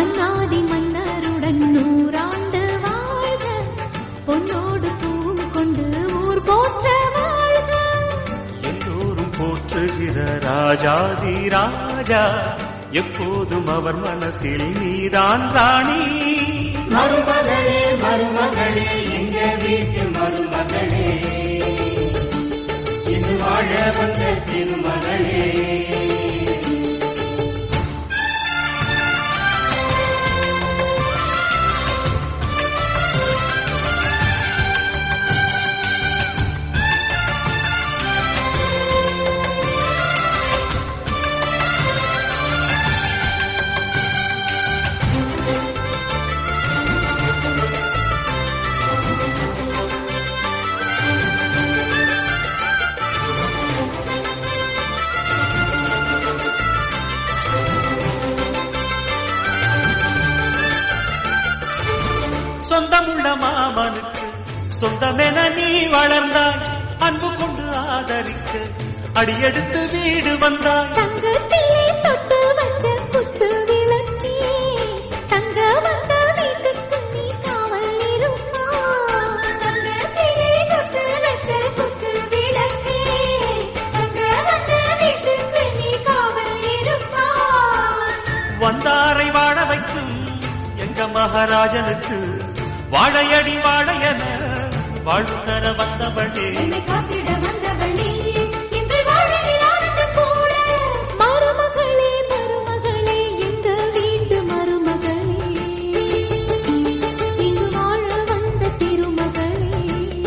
மன்னாதி மன்னருடன் நூறாண்டு வாழ்க பொன்னோடு பூவும் கொண்டு ஊர் போற்ற வாழ்க எல்லோரும் போற்றுகிற ராஜாதி ராஜா எப்போதும் அவர் மனசில் நீதான் ராணி மருமகளே மருமகளே எங்க வீட்டு மருமகளே இது வாழ வந்த திருமகளே சொந்தமுள்ள மாமனுக்கு சொந்தமென நீ வளர்ந்தாய் அன்பு கொண்டு ஆதரிக்க அடியெடுத்து வீடு வந்தாய் தங்கத்திலே தொட்டு வச்ச குத்து விளக்கே தங்க வந்த வீட்டுக்கு நீ காவல் இருப்பா தங்கத்திலே தொட்டு வச்ச குத்து விளக்கே தங்க வந்த வீட்டுக்கு நீ காவல் இருப்பா வந்தாரை வாழ வைக்கும் எங்க மகாராஜனுக்கு வாழையடி வாழையன வாழ்வு தர வந்தவளே என்னை காத்திட வந்தவள் நீயே இன்று வாழ்வில் ஆனந்த கூட மருமகளே மருமகளே எங்க வீட்டு மருமகளே இங்கு வாழ வந்த திருமகளே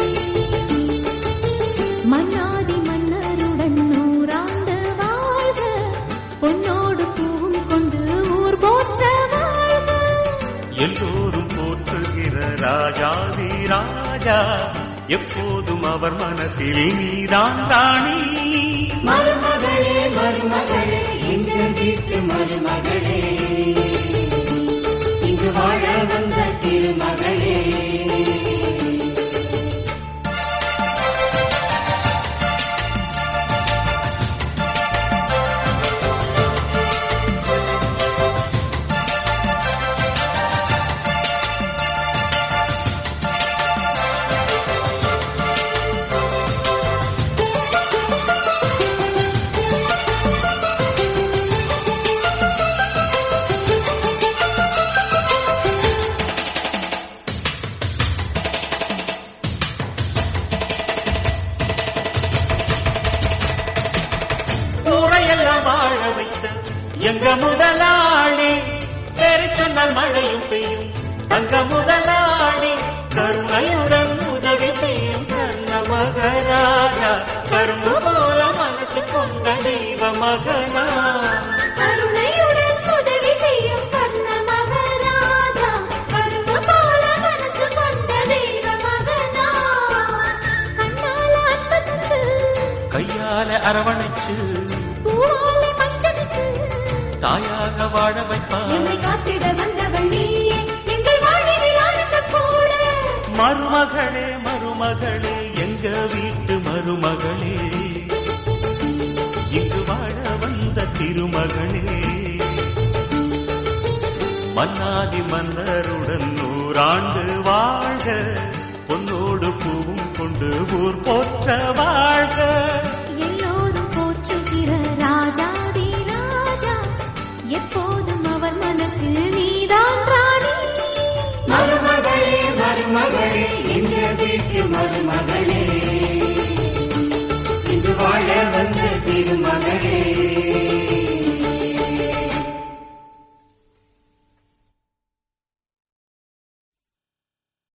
மன்னாதி மன்னருடன் நூறாண்டு வாழ்க பொன்னோடு பூவும் கொண்டு ஊர் போற்ற வாழ்க எல்லோரும் போற்றுகிற ராஜாதி ராஜா எப்போதும் அவர் மனசில் நீதான் ராணி மருமகளே மருமகளே எங்க வீட்டு மருமகளே இங்கு வாழ வந்த திருமகளே ஊரையெல்லாம் வாழ வைத்த எங்க முதலாளி பேரை சொன்னால் மழையும் பெய்யும் தங்க முதலாளி கருணையுடன் உதவி செய்யும் கண்ண மகராஜா கரும்பு போல மனசு கொண்ட தெய்வ மகனா கருணையுடன் உதவி செய்யும் கர்ண மகராஜா கரும்பு போல மனசு கொண்ட தெய்வ மகனா கண்ணால அன்பத்து கையால அரவணைச்சு பூவாலை மஞ்சளுக்கு தாயாக வாழ வைப்பார் என்னை காத்திட வந்தவள் நீயே எங்கள் வாழ்வில் ஆனந்த கூட மருமகளே மருமகளே எங்க வீட்டு மருமகளே இங்கு வாழ வந்த திருமகளே மன்னாதி மன்னருடன் நூறாண்டு வாழ்க பொன்னோடு பூவும் கொண்டு ஊர் போற்ற வாழ்க எல்லோரும் போற்றுகிற ராஜாதி ராஜா எப்போதும் அவர் மனக்கு நீதான் ராணி மருமகளே மருமகளே எங்க வீட்டு மருமகளே இங்கு வாழ வந்த திருமகளே